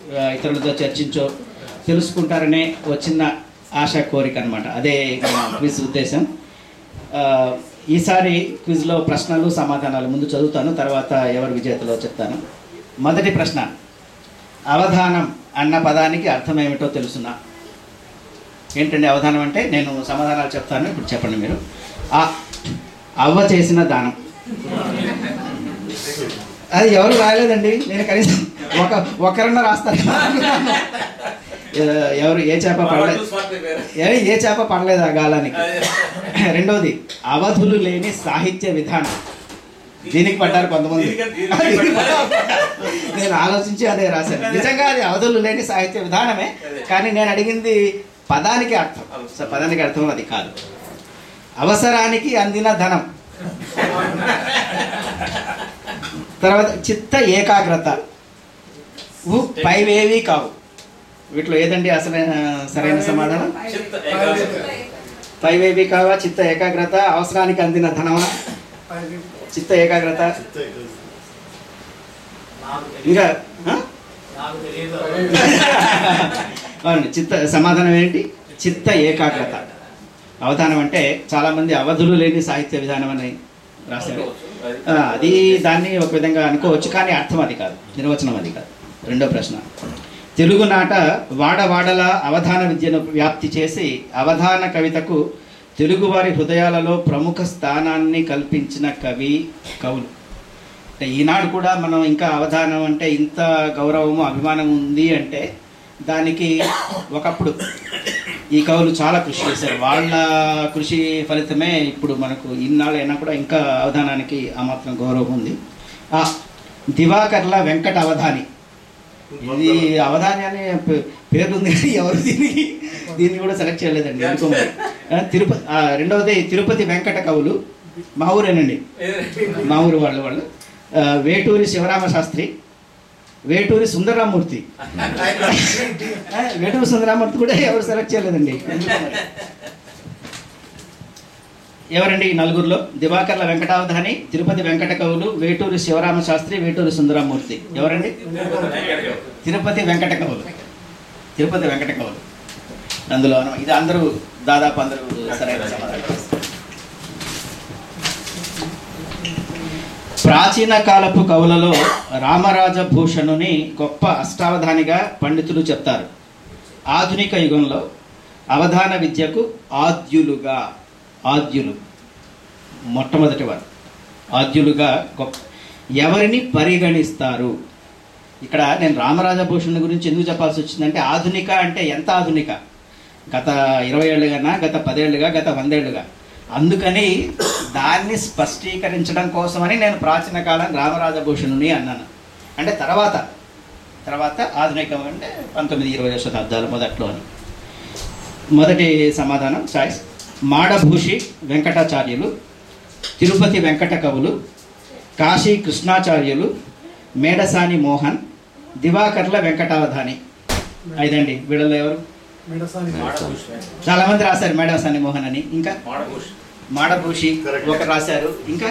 ఆ, ఇతరులతో చర్చించో తెలుసుకుంటారనే వచ్చిన ఆశ కోరిక అనమాట అదే మన క్విజ్ ఉద్దేశం ఆ, ఈసారి క్విజ్లో ప్రశ్నలు సమాధానాలు ముందు చదువుతాను తర్వాత ఎవరు విజేతలో చెప్తాను మొదటి ప్రశ్న అవధానం అన్న పదానికి అర్థం ఏమిటో తెలుసునా ఏంటండి అవధానం అంటే నేను సమాధానాలు చెప్తాను ఇప్పుడు చెప్పండి మీరు ఆ అవ్వ చేసిన దానం అది ఎవరు రాయలేదండి నేను కనీసం ఒక ఒకరన్నా రాస్తాను ఎ- ఎవరు ఏ చేప పడలేదు ఏ- ఏ చేప పడలేదు ఆ గాలానికి రెండవది అవధులు లేని సాహిత్య విధానం దీనికి పడ్డారు కొంతమంది నేను ఆలోచించి అదే రాశాను నిజంగా అది అవధులు లేని సాహిత్య విధానమే కానీ నేను అడిగింది పదానికి అర్థం సో పదానికి అర్థం అది కాదు అవసరానికి అందిన ధనం తర్వాత చిత్త ఏకాగ్రత ఉ పైవేవి కావు వీటిలో ఏదండి అసలైన సరైన సమాధానం పైవేవి కావా చిత్త ఏకాగ్రత అవసరానికి అందిన ధనమా చిత్త ఏకాగ్రత ఇంకా ఆ? అవునండి చిత్త సమాధానం ఏంటి చిత్త ఏకాగ్రత అవధానం అంటే చాలా మంది అవధులు లేని సాహిత్య విధానం అని రాశారు ఆ, అది దాన్ని ఒక విధంగా అనుకోవచ్చు కానీ అర్థం అది కాదు నిర్వచనం అది కాదు రెండో ప్రశ్న తెలుగునాట వాడవాడల అవధాన విద్యను వ్యాప్తి చేసి అవధాన కవితకు తెలుగువారి హృదయాలలో ప్రముఖ స్థానాన్ని కల్పించిన కవి కవులు అంటే ఈనాడు కూడా మనం ఇంకా అవధానం అంటే ఇంత గౌరవము అభిమానం ఉంది అంటే దానికి ఒకప్పుడు ఈ కవులు చాలా కృషి చేశారు వాళ్ళ కృషి ఫలితమే ఇప్పుడు మనకు ఇన్నాళ్ళు అయినా కూడా ఇంకా అవధానానికి ఆ మాత్రం గౌరవం ఉంది ఆ దివాకర్ల వెంకట అవధాని ఇది అవధాని అనే పే- పేరు ఉంది కానీ ఎవరు దీనికి దీన్ని కూడా సెలెక్ట్ చేయలేదండి ఎందుకో మరి. ఆ, తిరుపతి ఆ, రెండవది తిరుపతి వెంకట కవులు మా ఊరేనండి మా ఊరు వాళ్ళు వాళ్ళు ఆ, వేటూరి శివరామ శాస్త్రి వేటూరి సుందరరామూర్తి ఆ, వేటూరి సుందరరామూర్తి కూడా ఎవరు సెలెక్ట్ చేయలేదండి ఎందుకో మరి. ఎవరండి ఈ నలుగురిలో దివాకర్ల వెంకటావధాని తిరుపతి వెంకట కవులు వేటూరి శివరామ శాస్త్రి వేటూరి సుందరరామూర్తి ఎవరండి తిరుపతి వెంకట కవులు తిరుపతి వెంకట కవులు అందులో అన్నమాట. ఇది అందరూ దాదాపు అందరూ సరైన సమాధానం చేస్తారు. ప్రాచీన కాలపు కవులలో రామరాజ భూషణుని గొప్ప అష్టావధానిగా పండితులు చెప్తారు ఆధునిక యుగంలో అవధాన విద్యకు ఆద్యులుగా ఆద్యులు మొట్టమొదటి వారు ఆద్యులుగా గొప్ప ఎవరిని పరిగణిస్తారు ఇక్కడ నేను రామరాజభూషణ్ గురించి ఎందుకు చెప్పాల్సి వచ్చిందంటే ఆధునిక అంటే ఎంత ఆధునిక గత ఇరవై ఏళ్ళుగానా గత పదేళ్ళుగా గత వందేళ్లుగా అందుకని దాన్ని స్పష్టీకరించడం కోసమని నేను ప్రాచీన కాలం రామరాజభూషణుని అన్నాను అంటే తర్వాత తర్వాత ఆధునికం అంటే పంతొమ్మిది ఇరవై శతాబ్దాల మొదట్లో అని మొదటి సమాధానం చాయిస్ మాడభూషి వెంకటాచార్యులు తిరుపతి వెంకట కవులు కాశీ కృష్ణాచార్యులు మేడసాని మోహన్ దివాకర్ల వెంకటావధాని ఐదండి వీళ్ళలో ఎవరు చాలా మంది రాశారు మేడసాని మోహన్ అని ఇంకా మాడభూషి Correct. ఒకరు రాశారు ఇంకా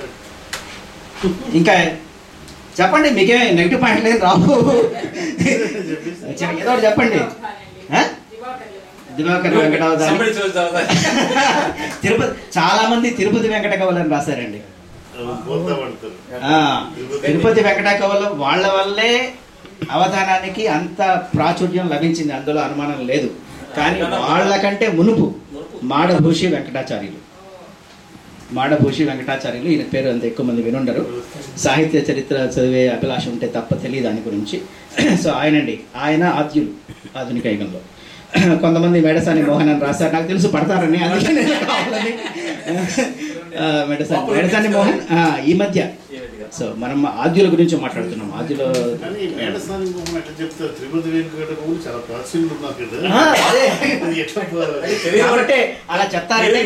ఇంకా చెప్పండి మీకే నెగిటివ్ పాయింట్ లేదు రావు చెప్ప- ఏదో ఒకటి చెప్పండి ఆ? దివాకర్ వెంకటావధాని తిరుపతి చాలా మంది తిరుపతి వెంకట కవులని రాశారండి బోల్తా పడతారు ఆ, తిరుపతి వెంకట కవులు వాళ్ళ వల్లే అవధానానికి అంత ప్రాచుర్యం లభించింది అందులో అనుమానం లేదు కానీ వాళ్ళకంటే మునుపు మాడభూషి వెంకటాచార్యులు మాడభూషి వెంకటాచార్యులు ఈయన పేరు అంత ఎక్కువ మంది వినుండరు సాహిత్య చరిత్ర చదివే అభిలాష ఉంటే తప్ప తెలియదు దాని గురించి సో ఆయనండి ఆయన ఆద్యులు ఆధునిక యుగంలో కొంతమంది మేడసాని మోహన్ అని రాశారు నాకు తెలుసు పడతారని అందుకే నేను కావాలని ఆ, మెడసాని మెడసాని మోహన్ ఆ, ఈ మధ్య సో మనం ఆద్యుల గురించి మాట్లాడుతున్నాం ఆద్యుల కానీ మేడస్థానం బొమ్మ ఎట్లా చెప్తారు తిరుపతి వెంకట కవులు చాలా ప్రాచుర్యం ఉన్నారు కదా ఆ, అదే అది ఎట్లా పో- కాబట్టి అలా చెప్తారంటే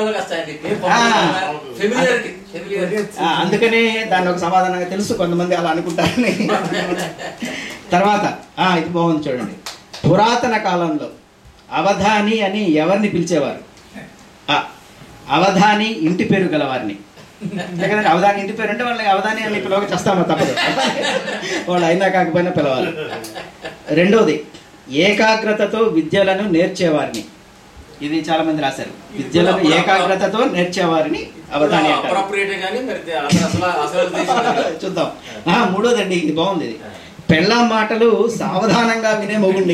ఆ, అందుకనే దాన్ని ఒక సమాధానంగా తెలుసు కొంతమంది అలా అనుకుంటారని తర్వాత ఆ, ఇది బాగుంది చూడండి పురాతన కాలంలో అవధాని అని ఎవరిని పిలిచేవారు ఆ, అవధాని ఇంటి పేరు గలవారిని ఎందుకంటే అవధాని ఇంటి పేరు అంటే వాళ్ళని అవధాని అని పిలవక చేస్తామో తప్పదు వాళ్ళు అయినా కాకపోయినా పిలవాలి రెండవది ఏకాగ్రతతో విద్యలను నేర్చేవారిని ఇది చాలా మంది రాశారు విద్యలను ఏకాగ్రతతో నేర్చేవారిని అవధాని అంటారు అప్రోప్రియేట్ కానీ మరి తే- అసలు అసలు అసలు ఉద్దేశం చూద్దాం ఆ, మూడోదండి ఇది బాగుంది ఇది పెళ్ళాం మాటలు సావధానంగా వినే మొగుండి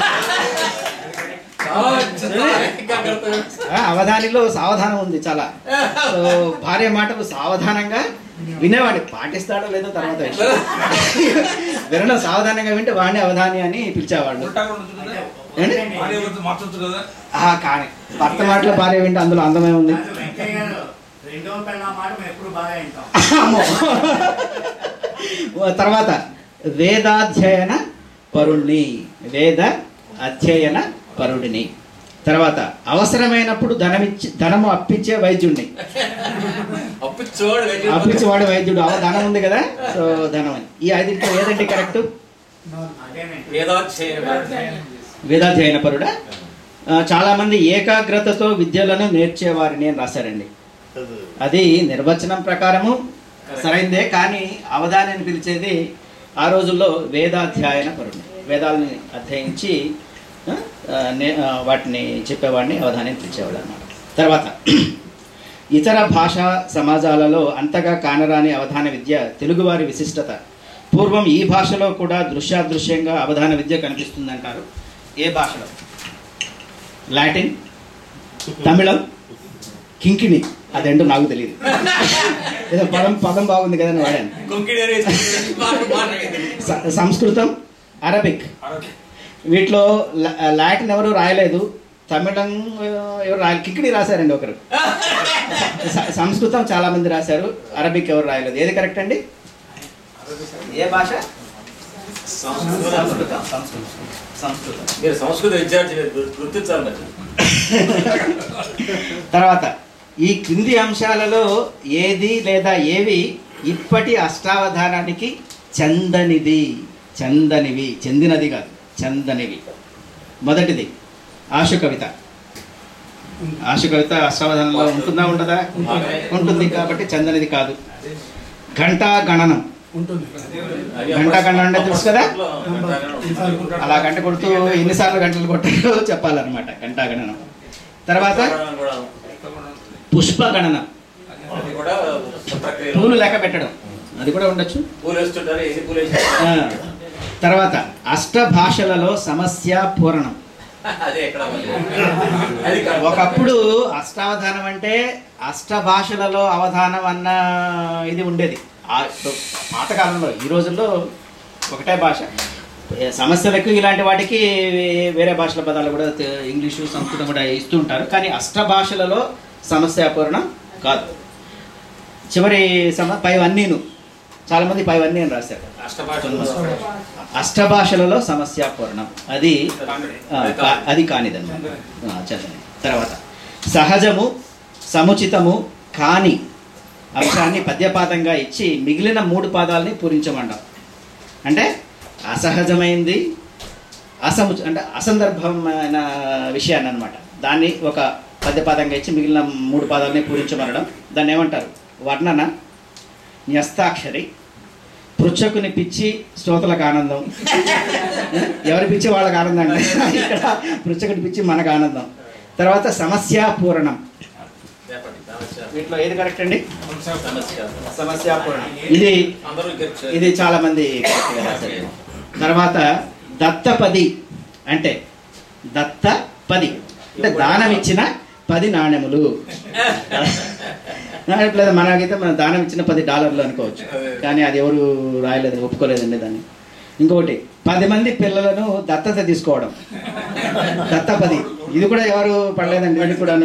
చాలా చాలా ఏకాగ్రత. ఆ, అవధానిలో సావధానం ఉంది చాలా సో భార్య మాటలు సావధానంగా వినేవాడి పాటిస్తాడో లేదో తర్వాత విషయం. వినడం సావధానంగా వింటే వాడిని అవధాని అని పిలిచేవాళ్ళు ఉల్టా కూడా ఉంటుంది కదా ఏంటి? భార్య భర్త మార్చొచ్చు కదా ఆ, కానీ భర్త మాటలు భార్య వింటే అందులో అందమే ఉంది కాదు వెంకయ్య గారు రెండవ పెళ్ళ మాట మేము ఎప్పుడు బాగా వింటాం అమ్మో. తర్వాత వేదాధ్యయన పరుణ్ణి వేద అధ్యయన పరుడిని తర్వాత అవసరమైనప్పుడు ధనమిచ్చి ధనము అప్పించే వైద్యుడిని అప్పు చూడు వెళ్ళి అప్పించేవాడు వైద్యుడు అవ ధనం ఉంది కదా సో ధనం అని ఈ ఐదింట్లో ఏదండి కరెక్ట్ అదేనండి ఏదో చేయరు వేదాధ్యయన పరుడా ఆ, చాలా మంది ఏకాగ్రతతో విద్యలను నేర్చేవారిని అని రాశారండి అది అది నిర్వచనం ప్రకారము సరైందే కానీ అవధాని అని పిలిచేది ఆ రోజుల్లో వేదాధ్యాయన పరుడు వేదాలని అధ్యయించి ఆ, ఆ, నే- ఆ, వాటిని చెప్పేవాడిని అవధాని అని పిలిచేవాడు అనమాట తర్వాత ఇతర భాషా సమాజాలలో అంతగా కానరాని అవధాన విద్య తెలుగువారి విశిష్టత పూర్వం ఈ భాషలో కూడా దృశ్యాదృశ్యంగా అవధాన విద్య కనిపిస్తుందంటారు ఏ భాషలో లాటిన్ తమిళం కింకిణి అదేంటో నాకు తెలియదు ఏదో పదం పదం బాగుంది కదా అని వాడాను కొంకిడి స- సంస్కృతం అరబిక్ వీటిలో లా- లాటిన్ ఎవరు రాయలేదు తమిళం ఆ, ఎవరు రాయలేదు కింకిణి రాశారండి ఒకరు స- సంస్కృతం చాలా మంది రాశారు అరబిక్ ఎవరు రాయలేదు ఏది కరెక్ట్ అండి ఏ భాష సంస్కృతం సంస్కృతం సంస్కృతం మీరు సంస్కృత విద్యార్థి గుర్తించాలి మరి తర్వాత ఈ క్రింది అంశాలలో ఏది లేదా ఏవి ఇప్పటి అష్టావధానానికి చందనిది చందనివి చెందినది కాదు చందనివి మొదటిది ఆశు కవిత ఆశు కవిత అష్టావధానంలో ఉంటుందా ఉండదా ఉంటుంది కాబట్టి చందనిది కాదు ఘంటా గణనం గంట గంట అంటే తెలుసు కదా? అలా గంట కొడుతూ ఎన్నిసార్లు గంటలు కొట్టారో చెప్పాలన్నమాట ఘంటా గణనం తర్వాత కూడా పుష్ప గణనం అది కూడా ప్రక్రియ పూలు లెక్క పెట్టడం అది కూడా ఉండొచ్చు పూలు వేస్తుంటారు ఎన్ని పూలు ఆ, వేస్తారు తర్వాత అష్ట భాషలలో సమస్య పూరణం అదే ఎక్కడ మరి. అది కాదు. ఒకప్పుడు అష్టావధానం అంటే అష్ట భాషలలో అవధానం అన్న ఇది ఉండేది ఆ పాతకాలంలో ఈ రోజుల్లో ఒకటే భాష ఏ సమస్యలకు ఇలాంటి వాటికి వేరే భాషల పదాలు కూడా తె- ఇంగ్లీషు సంస్కృతం కూడా ఇస్తూ ఉంటారు కానీ అష్ట భాషలలో సమస్యాపూర్ణం కాదు చివరి సమ పైవన్నీను చాలా మంది పైవన్నీ అని రాశారు అష్టభాషలు అష్ట భాషలలో సమస్యాపూర్ణం అది ఆ, కా- అది కానిదన్నమాట ఆ, చదవండి తర్వాత సహజము సముచితము కాని అంశాన్ని పద్యపాదంగా ఇచ్చి మిగిలిన మూడు పాదాలని పూరించమంటాం అంటే అసహజమైంది అసము అంటే అసందర్భమైన విషయాన్ని అనమాట దాన్ని ఒక పద్యపాదంగా ఇచ్చి మిగిలిన మూడు పాదాలని పూరించమనడం దాన్ని ఏమంటారు వర్ణన న్యస్తాక్షరి పృచ్ఛకుని పిచ్చి శ్రోతలకు ఆనందం ఎవరి పిచ్చి వాళ్ళకి ఆనందం అండి ఇక్కడ పృచ్ఛకుని పిచ్చి మనకు ఆనందం తర్వాత సమస్యాపూరణం చెప్పండి సమస్య వీటిలో ఏది కరెక్ట్ అండి సమస్య సమస్యాపూరణం ఇది అందరూ గెలిచారు. ఇది చాలా మంది correct గా రాశారు. తర్వాత దత్తపది అంటే దత్తపది అంటే దానం ఇచ్చిన పది నాణెములు లేదా మనకైతే మనం దానం ఇచ్చిన పది డాలర్లు అనుకోవచ్చు కానీ అది ఎవరు రాయలేదు ఒప్పుకోలేదండి దాన్ని ఇంకొకటి పది మంది పిల్లలను దత్తత తీసుకోవడం దత్తపది ఇది కూడా ఎవరు పడలేదండి ఇది కూడాను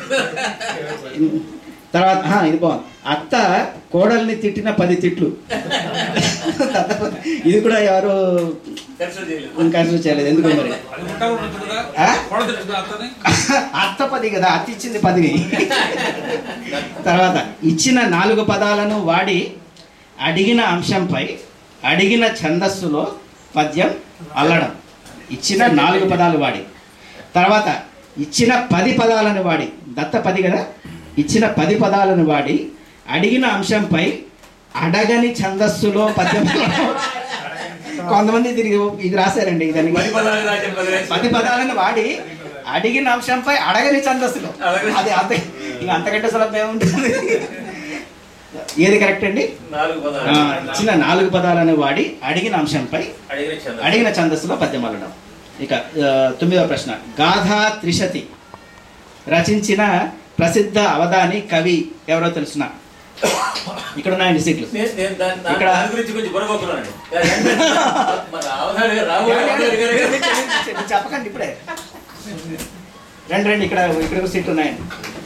తర్వాత ఆ, ఇది బాగుంది అత్త కోడల్ని తిట్టిన పది తిట్లు దత్తపది. ఇది కూడా ఎవరు కన్సిడర్ చేయలేదు. కన్సిడర్ చేయలేదు ఎందుకు మరి అది ఉంటా కూడా ఉంటుంది కదా ఆ? కొడ తెలుస్తుంది అతని అత్త పది కదా అత్త ఇచ్చింది పదిని తర్వాత ఇచ్చిన నాలుగు పదాలను వాడి అడిగిన అంశంపై అడిగిన ఛందస్సులో పద్యం అల్లడం ఇచ్చిన నాలుగు పదాలు వాడి తర్వాత ఇచ్చిన పది పదాలను వాడి దత్త పది కదా ఇచ్చిన పది పదాలను వాడి అడిగిన అంశంపై అడగని ఛందస్సులో పద్యం కొంతమంది దీనికి ఇది రాశారండి దానికి పది పదాలు రాసిన పదివేలు. పది పదాలను వాడి అడిగిన అంశంపై అడగని ఛందస్సులు అడగని- అది అంత ఇంకా అంతకంటే సులభం ఏముంటుంది ఏది కరెక్ట్ అండి నాలుగు ఆ, పదాలు ఇచ్చిన నాలుగు పదాలను వాడి అడిగిన అంశంపై అడిగిన చంద్ర అడిగిన ఛందస్సులో పద్యం అల్లడం ఇక ఆ, తొమ్మిదవ ప్రశ్న గాథా త్రిశతి రచించిన ప్రసిద్ధ అవధాని కవి ఎవరో తెలుసున ఇక్కడ ఉన్నాయండి సీట్లు నేను నేను దాని దాని- ఇక్కడ- దాని గురించి కొంచెం బుర్రగొక్కున్నానండి మన అవధాని గారు రాబోయే అవధాని గారు మీరు చెప్పకండి ఇప్పుడే రండి రండి ఇక్కడ ఇక్కడ ఒక సీట్లు ఉన్నాయండి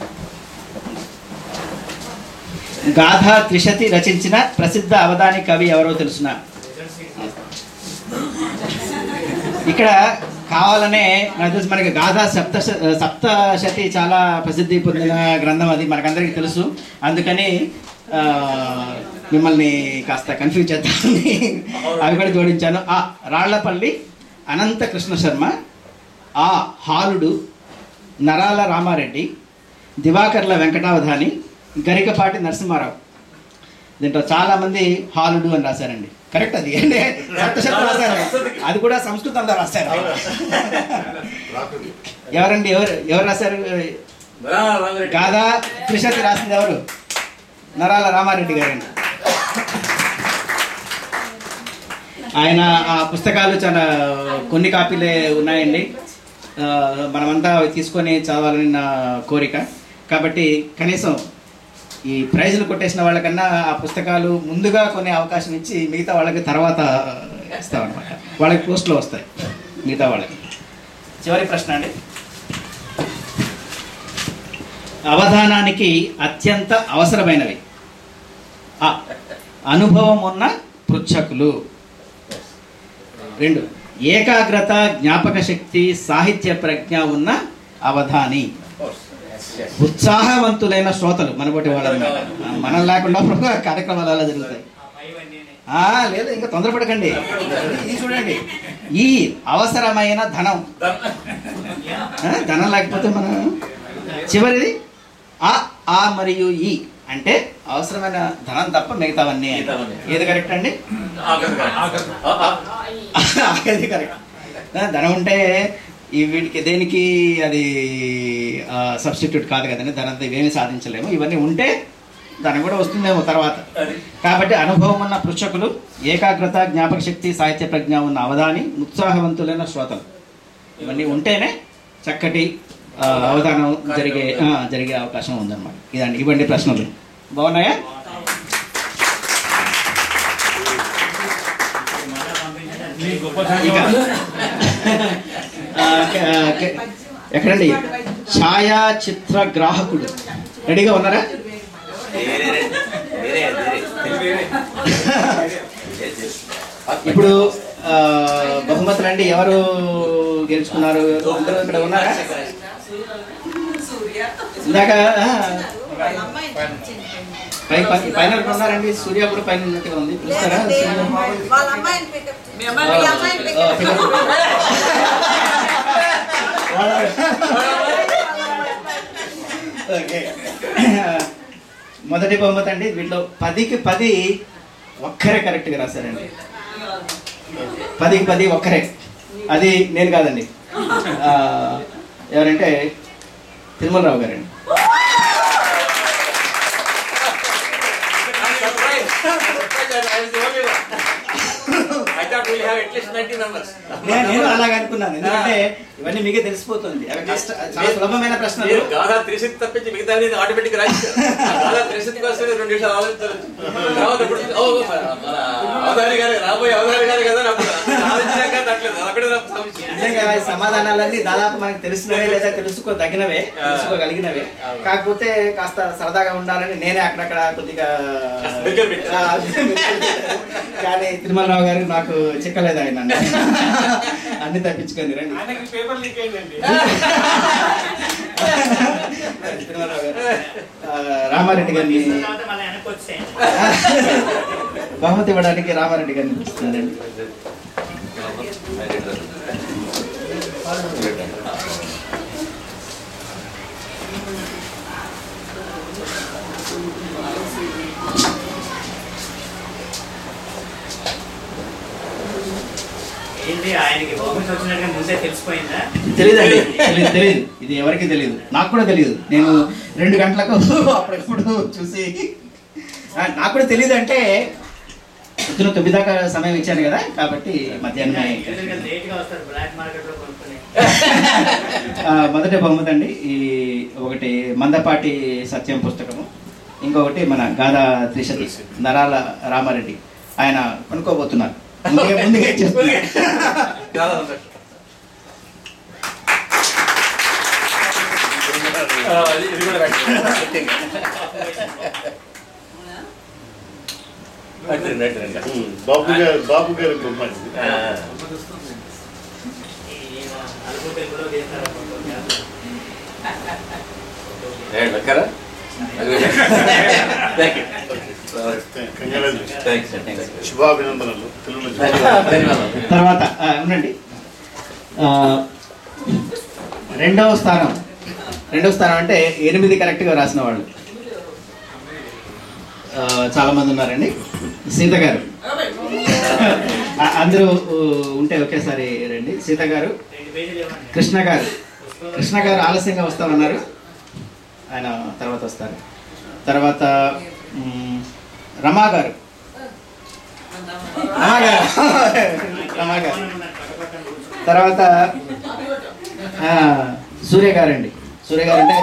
గాథా త్రిశతి రచించిన ప్రసిద్ధ అవధాని కవి ఎవరో తెలుసున ఇక్కడ కావాలనే నాకు తెలిసి మనకి గాథా సప్త సప్తశతి చాలా ప్రసిద్ధి పొందిన గ్రంథం అది మనకందరికీ తెలుసు అందుకని ఆ, మిమ్మల్ని కాస్త కన్ఫ్యూజ్ చేద్దామని అవి కూడా జోడించాను ఆ రాళ్లపల్లి అనంత కృష్ణ శర్మ ఆ హాలుడు నరాల రామారెడ్డి దివాకర్ల వెంకటావధాని గరికపాటి నరసింహారావు దీంట్లో చాలా మంది హాలుడు అని రాశారండి కరెక్ట్ అది అంటే సప్తశతం రాశారు అది కూడా సంస్కృతంలో రాశారు రాకండి ఎవరండి ఎవరు ఎవరు రాశారు రా, రామరెడ్డి. గాథా త్రిశతి రాసింది ఎవరు నరాల రామారెడ్డి గారండి ఆయన ఆ పుస్తకాలు చాలా కొన్ని కాపీలే ఉన్నాయండి ఆ, మనమంతా అవి తీసుకొని చదవాలని నా కోరిక కాబట్టి కనీసం ఈ ప్రైజులు కొట్టేసిన వాళ్ళకన్నా ఆ పుస్తకాలు ముందుగా కొనే అవకాశం ఇచ్చి మిగతా వాళ్ళకి తర్వాత ఇస్తామన్నమాట వాళ్ళకి పోస్టులు వస్తాయి మిగతా వాళ్ళకి చివరి ప్రశ్న అండి అవధానానికి అత్యంత అవసరమైనవి ఆ, అనుభవం ఉన్న పృచ్ఛకులు రెండు ఏకాగ్రత జ్ఞాపక శక్తి సాహిత్య ప్రజ్ఞ ఉన్న అవధాని Yes, yes. ఉత్సాహవంతులైన శ్రోతలు మనబోటి వాళ్ళన్నమాట మనం లేకుండా ప్రభు కార్యక్రమాలు అలా జరుగుతాయి ఆ, లేదు ఇంకా తొందరపడకండి ఇది చూడండి ఈ అవసరమైన ధనం ఆ, ధనం లేకపోతే మనం చివరిది ఆ ఆ మరియు ఈ అంటే అవసరమైన ధనం తప్ప మిగతావన్నీ అని. మిగతావన్నీ. ఏది కరెక్ట్ అండి ఆఖరి కాదు. ఆఖరి. ఆ, ఆ. అది కరెక్ట్ ఆ, ధనం ఉంటే ఈ వీటికి దేనికి అది సబ్స్టిట్యూట్ కాదు కదండి ధనంతో ఇవేమీ సాధించలేము ఇవన్నీ ఉంటే ధనం కూడా వస్తుందేమో తర్వాత అది. కాబట్టి అనుభవం ఉన్న పృచ్ఛకులు ఏకాగ్రత జ్ఞాపక శక్తి సాహిత్య ప్రజ్ఞ ఉన్న అవధాని ఉత్సాహవంతులైన శ్రోతలు ఇవన్నీ ఉంటేనే చక్కటి ఆ, అవధానం జరిగే ఆ, జరిగే అవకాశం ఉందన్నమాట ఇదండి ఇవ్వండి ప్రశ్నలు బాగున్నాయా నీ గొప్ప ఇక ఆ, క- క- ఎక్కడండి ఛాయాచిత్ర గ్రాహకుడు రెడీగా ఉన్నారా వేరే వేరే వేరే ఇప్పుడు ఆ, బహుమతులు అండి ఎవరు గెలుచుకున్నారు అందరూ ఇక్కడ ఉన్నారా ఇందాక ఆ, పై పై- పైన ఇక్కడ ఉన్నారండి సూర్య కూడా పైన ఉన్నట్టుగా ఉంది పిలుస్తారా సూర్య? వాళ్ళ అమ్మాయిని పికప్ ఆ, మీ అమ్మాయిని ఆ, పికప్ ఓకే. మొదటి బహుమతి అండి వీటిలో పదికి పది ఒక్కరే కరెక్ట్గా రాశారండి పదికి పది ఒక్కరే అది నేను కాదండి ఆ, ఎవరంటే తిరుమలరావు గారండి I thought we have at least 90 members. నేను నేను అలాగ అనుకున్నాను ఎందుకంటే ఇవన్నీ మీకే తెలిసిపోతుంది అవి కష్ట చాలా సులభమైన ప్రశ్నలు మీరు గాథా త్రిశతి తప్పించి మిగతా ఆటోమేటిక్ రాశారు గాథా త్రిశతి కోసం రెండు నిమిషాలు ఆలోచించవచ్చు తర్వాత ఇప్పుడు ఓ, మన మన అవధాని గారు రాబోయే అవధాని గారు కదా అని అప్పుడు ఆలోచించాక తట్టలేదు అది అక్కడే నాకు సమస్య. నిజంగా ఈ సమాధానాలన్నీ దాదాపు మనకు తెలిసినవే లేదా తెలుసుకోదగినవే తెలుసుకోగలిగినవే కాకపోతే కాస్త సరదాగా ఉండాలని నేనే అక్కడక్కడ కొద్దిగా దగ్గర పెట్టాను. ఆ, కానీ తిరుమలరావు గారు నాకు చిక్కలేదు ఆయన అన్ని తప్పించుకొని రండి ఆయనకి పేపర్ లీక్ అయిందండి తిరుమలరావు గారు ఆ, రామారెడ్డి గారిని తర్వాత మళ్ళీ వెనక్కి వచ్చాయి బహుమతి ఇవ్వడానికి రామారెడ్డి గారిని పిలుస్తున్నారండి క్వశ్చన్ వచ్చినట్టుగా ముందే తెలిసిపోయిందా తెలియదండి తెలియదు తెలియదు ఇది ఎవరికి తెలియదు నాకు కూడా తెలియదు నేను రెండు గంటలకు అప్పుడెప్పుడు చూసి ఆ, నాకు కూడా తెలియదు అంటే పొద్దున తొమ్మిది దాకా సమయం ఇచ్చాను కదా కాబట్టి మధ్యాహ్నం ఎందుకంటే లేట్ గా వస్తారు బ్లాక్ మార్కెట్ లో కొనుక్కొని ఆ, మొదటి బహుమతి అండి ఈ ఒకటి మందపాటి సత్యం పుస్తకము ఇంకొకటి మన గాదా త్రిశతి నరాల రామారెడ్డి ఆయన కొనుక్కోబోతున్నారు ముందుగా ముందుగా ఇచ్చేస్తున్నారు. చాలా సంతోషం ఆ, ఇది ఇది కూడా రండి. అటు రండి, అటు రండి. ఉమ్, బాబు గారు బాబు గారి బొమ్మ ఇది. ఆ, ఈ అలుగు తెలుగులో చేస్తారు రండి, లక్కరా? అది కూడా. Thank you. Congratulation Thanks, sir. Thanks, sir. శుభాభినందనలు తెలుగులో ధన్యవాదాలు. ధన్యవాదాలు. తర్వాత ఆ, ఉండండి ఆ, రెండవ స్థానం రెండవ స్థానం అంటే ఎనిమిది కరెక్ట్గా రాసిన వాళ్ళు ఆ, చాలా మంది ఉన్నారండి సీత గారు ఆ, అందరూ ఊ, ఉంటే ఒకేసారి రండి సీత గారు రెండు పేజీలు ఇవ్వండి కృష్ణ గారు కృష్ణ గారు ఆలస్యంగా వస్తామన్నారు ఆయన తర్వాత వస్తారు తర్వాత మ్, రమా గారు రమా గారు రమా గారు తర్వాత ఆ, సూర్య గారు అండి సూర్య గారు అంటే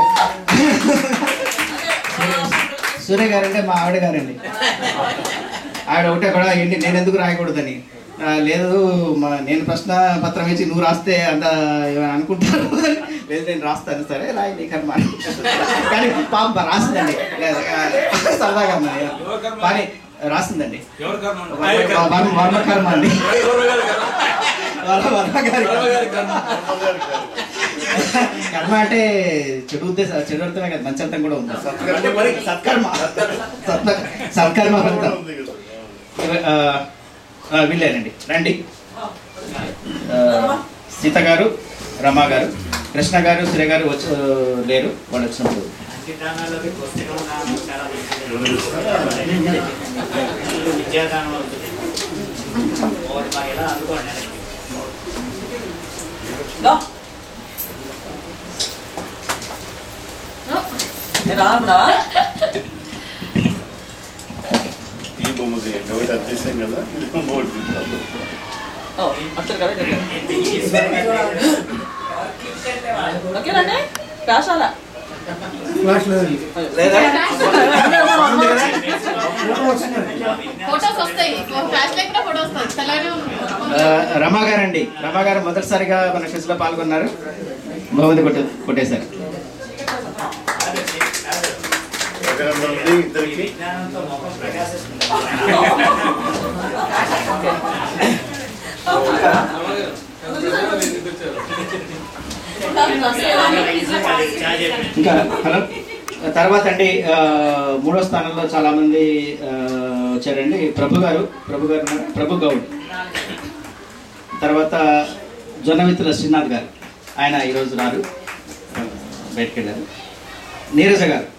సూర్య గారు అంటే మా ఆవిడ గారండి ఆవిడ ఒకటే కూడా ఏంటి నేను ఎందుకు రాయకూడదని ఆ, లేదు మా నేను ప్రశ్న పత్రం ఇచ్చి నువ్వు రాస్తే అంత ఏమైనా అనుకుంటారు లేదు నేను రాస్తాను సరే రాయి నీ కర్మ అని. కానీ పాప రాసిందండి లేదు, ఆ, సరదాగా అన్నది. కానీ రాసిందండి ఎవరు కర్మ వర్మ- వర్మ- వర్మ కర్మ అండి వర్మ వర్మ గారి వర్మ గారి కర్మ. కర్మ అంటే చెడు ఉద్దేశం చెడు అర్థమే కదా మంచి అర్థం కూడా ఉంది అంటే మరి సత్కర్మ సత్మ- సత్కర్మ ఫలితం ఉంది కదా. ఇవ- ఆ, ఆ, వీళ్ళేనండి రండి ఆ, సీత గారు రమా గారు కృష్ణ గారు శ్రీ గారు వచ్చి లేరు వాళ్ళు వచ్చినప్పుడు అంకితానాలకి పుస్తకం దానం చాలా మంచిది. విద్యాదానం అవుతుంది ఒకటి బాగా ఎలా అందుకోండి వెనక్కి. ఈ బొమ్మ తీయండి ఒకటి అత్యవసరం కదా ఇది బొమ్మ ఒకటి తీద్దాం. ఓకేనండి రాసాలా లేదా ఫోటోస్ వస్తాయి ఫ్లాష్ లైట్ కూడా ఫోటో వస్తుంది తెల్లగానే ఉంది. ఆ, రమా గారు అండి రమా గారు మొదటిసారిగా మన క్విజ్ లో పాల్గొన్నారు బహుమతి కొట్టు కొట్టేశారు అభినందనలు ఇద్దరికి విజ్ఞానంతో ముఖం ప్రకాశిస్తుంది చాలా చెప్పండి ఇంకా హలో తర్వాత అండి ఆ, మూడో స్థానంలో చాలా మంది ఆ, వచ్చారండి ప్రభు గారు ప్రభు గారు ఉన్నారా? ప్రభు గౌడ్ తర్వాత జొన్నమిత్రుల శ్రీనాథ్ గారు ఆయన ఈరోజు రారు ఆ, బయటికి వెళ్ళారు నీరజ గారు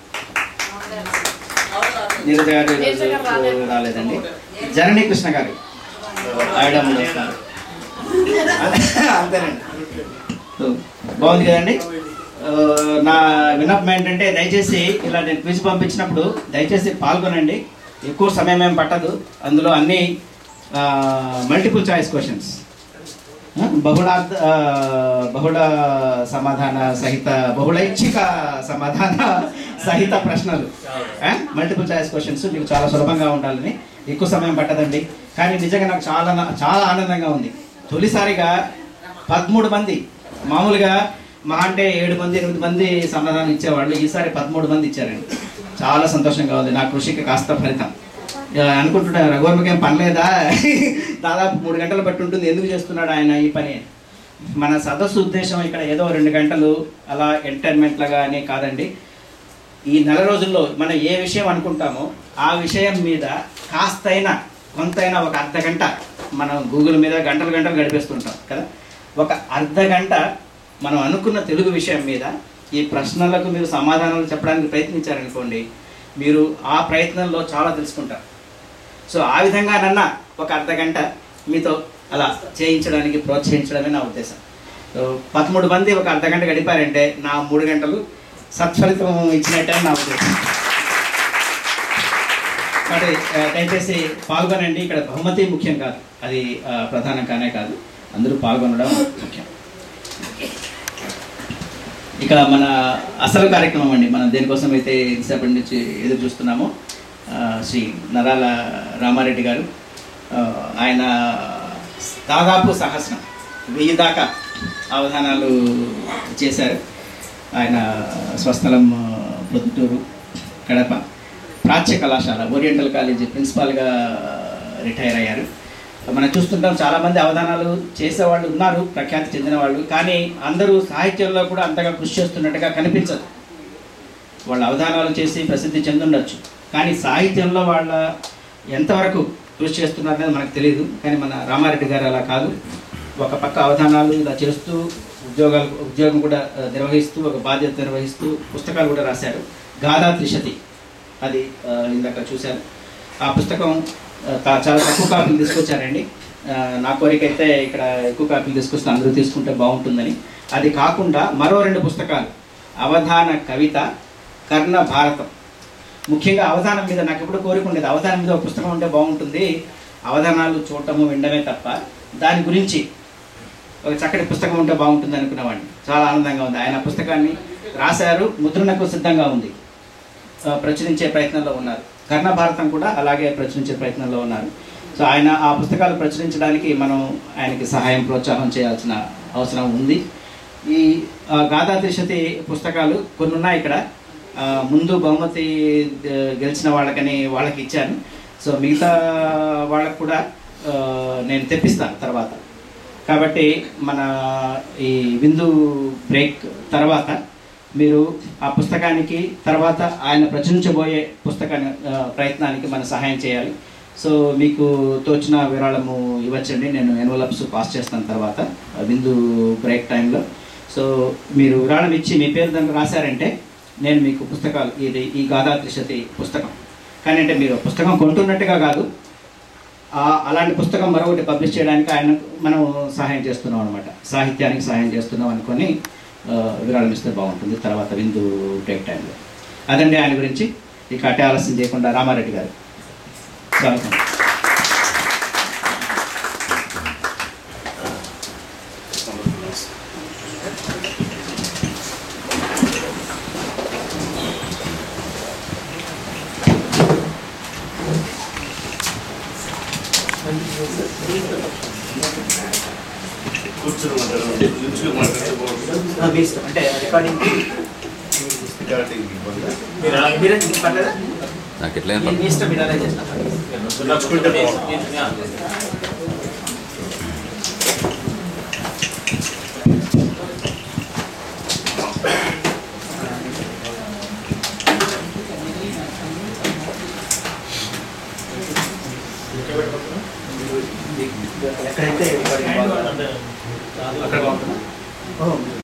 నీరజ గారు నీరజ గారు ఈరోజు రాలేదు. రాలేదండి జననీ కృష్ణ గారు ఆవిడ మూడో స్థానం అంతేనండి సో, బాగుంది కదండి ఆ, నా విన్నపం ఏంటంటే దయచేసి ఇలా నేను క్విజ్ పంపించినప్పుడు దయచేసి పాల్గొనండి ఎక్కువ సమయం ఏం పట్టదు అందులో అన్ని మల్టిపుల్ చాయిస్ క్వశ్చన్స్ బహుళార్థ ఆ, బహుళ సమాధాన సహిత బహుళైచ్ఛిక సమాధాన సహిత ప్రశ్నలు మల్టిపుల్ చాయిస్ క్వశ్చన్స్ మీకు చాలా సులభంగా ఉండాలని ఎక్కువ సమయం పట్టదండి కానీ నిజంగా నాకు చాలా చాలా ఆనందంగా ఉంది తొలిసారిగా పదమూడు మంది మామూలుగా మా అంటే ఏడు మంది ఎనిమిది మంది సమాధానం ఇచ్చేవాళ్ళు ఈసారి పదమూడు మంది ఇచ్చారండి చాలా సంతోషంగా ఉంది నా కృషికి కాస్త ఫలితం ఆ, అనుకుంటున్నా రఘువర్మకి ఏం పని లేదా దాదాపు మూడు గంటలు బట్టి ఉంటుంది ఎందుకు చేస్తున్నాడు ఆయన ఈ పని మన సదస్సు ఉద్దేశం ఇక్కడ ఏదో రెండు గంటలు అలా ఎంటర్టైన్మెంట్ లాగా అని కాదండి ఈ నెల రోజుల్లో మనం ఏ విషయం అనుకుంటామో ఆ విషయం మీద కాస్తైనా కొంతైనా ఒక అర్ధ గంట మనం గూగుల్ మీద గంటలు గంటలు గడిపేస్తుంటాం కదా ఒక అర్ధ గంట మనం అనుకున్న తెలుగు విషయం మీద ఈ ప్రశ్నలకు మీరు సమాధానాలు చెప్పడానికి ప్రయత్నించారనుకోండి మీరు ఆ ప్రయత్నంలో చాలా తెలుసుకుంటారు సో ఆ విధంగా నన్న ఒక అర్ధ గంట మీతో అలా చేయించడానికి ప్రోత్సహించడమే నా ఉద్దేశం సో పదమూడు మంది ఒక అర్ధ గంట గడిపారంటే నా మూడు గంటలు సత్ఫలితం ఇచ్చినట్టే నా ఉద్దేశం కాబట్టి ఆ, దయచేసి పాల్గొనండి ఇక్కడ బహుమతి ముఖ్యం కాదు అది ఆ, ప్రధానం కానే కాదు అందరూ పాల్గొనడం ముఖ్యం ఇక మన అసలు కార్యక్రమం అండి మనం దేనికోసం అయితే ఇంతసేపటి నుంచి ఎదురు చూస్తున్నామో ఆ, శ్రీ నరాల రామారెడ్డి గారు ఆ, ఆయన దాదాపు సహస్రం వెయ్యి దాకా అవధానాలు చేశారు ఆయన స్వస్థలం ఆ, ప్రొద్దుటూరు కడప ప్రాచ్య కళాశాల ఓరియంటల్ కాలేజీ ప్రిన్సిపాల్గా రిటైర్ అయ్యారు మనం చూస్తుంటాం చాలామంది అవధానాలు చేసేవాళ్ళు ఉన్నారు ప్రఖ్యాతి చెందిన వాళ్ళు కానీ అందరూ సాహిత్యంలో కూడా అంతగా కృషి చేస్తున్నట్టుగా కనిపించదు వాళ్ళ అవధానాలు చేసి ప్రసిద్ధి చెందుండొచ్చు కానీ సాహిత్యంలో వాళ్ళ ఎంతవరకు కృషి చేస్తున్నారు అనేది మనకు తెలియదు కానీ మన రామారెడ్డి గారు అలా కాదు ఒక పక్క అవధానాలు ఇలా చేస్తూ ఉద్యోగాలు ఉద్యోగం కూడా ఆ, నిర్వహిస్తూ ఒక బాధ్యత నిర్వహిస్తూ పుస్తకాలు కూడా రాశారు గాథా త్రిశతి అది ఆ, ఇందాక చూశారు ఆ పుస్తకం ఆ, తా- చాలా తక్కువ కాపీలు తీసుకొచ్చారండి ఆ, నా కోరిక అయితే ఇక్కడ ఎక్కువ కాపీలు తీసుకొస్తే అందరూ తీసుకుంటే బాగుంటుందని అది కాకుండా మరో రెండు పుస్తకాలు అవధాన కవిత కర్ణ భారతం ముఖ్యంగా అవధానం మీద నాకు ఎప్పుడు కోరిక ఉండేది అవధానం మీద ఒక పుస్తకం ఉంటే బాగుంటుంది అవధానాలు చూడటము వినడమే తప్ప దాని గురించి ఒక చక్కటి పుస్తకం ఉంటే బాగుంటుంది అనుకునేవాడిని చాలా ఆనందంగా ఉంది ఆయన ఆ పుస్తకాన్ని రాశారు ముద్రణకు సిద్ధంగా ఉంది ఆ, ప్రచురించే ప్రయత్నంలో ఉన్నారు కర్ణ భారతం కూడా అలాగే ప్రచురించే ప్రయత్నంలో ఉన్నారు సో ఆయన ఆ పుస్తకాలు ప్రచురించడానికి మనం ఆయనకి సహాయం ప్రోత్సాహం చేయాల్సిన అవసరం ఉంది ఈ ఆ, గాథా త్రిశతి పుస్తకాలు కొన్ని ఉన్నాయి ఇక్కడ ఆ, ముందు బహుమతి ఆ, గెలిచిన వాళ్ళకని వాళ్ళకి ఇచ్చాను సో మిగతా వాళ్ళకు కూడా ఆ, నేను తెప్పిస్తాను తర్వాత కాబట్టి మన ఈ విందు బ్రేక్ తర్వాత మీరు ఆ పుస్తకానికి తర్వాత ఆయన ప్రచురించబోయే పుస్తకాన్ని ఆ, ప్రయత్నానికి మన సహాయం చేయాలి సో మీకు తోచిన విరాళము ఇవ్వచ్చండి నేను ఎన్వలప్స్ పాస్ చేస్తాను తర్వాత ఆ విందు బ్రేక్ టైంలో సో మీరు విరాళం ఇచ్చి మీ పేరు దానికి రాశారంటే నేను మీకు పుస్తకాలు ఇది ఈ గాథా త్రిశతి పుస్తకం కానీ అంటే మీరు పుస్తకం కొంటున్నట్టుగా కాదు ఆ అలాంటి పుస్తకం మరొకటి పబ్లిష్ చేయడానికి ఆయన మనం సహాయం చేస్తున్నాం అనమాట సాహిత్యానికి సహాయం చేస్తున్నాం అనుకొని ఆ, విరాళం ఇస్తే బాగుంటుంది తర్వాత విందు బ్రేక్ టైంలో అదండి ఆయన గురించి ఇక అటే ఆలస్యం చేయకుండా రామారెడ్డి గారు స్వాగతం కూర్చొని మాట్లాడాలి నిల్చుని మాట్లాడితే బాగుంటుంది మీ ఇష్టం అంటే రికార్డింగ్ రికార్డింగ్ ఇబ్బంది మీరే పర్లేదా నాకు ఎట్లయినా మీ ఇష్టం మీరు అలా చేస్తాం నడుచుకుంటే బాగుంటుంది ఎక్కడైతే రికార్డింగ్ బాగుంటుందో అక్కడ బాగుంటుందా ఓ,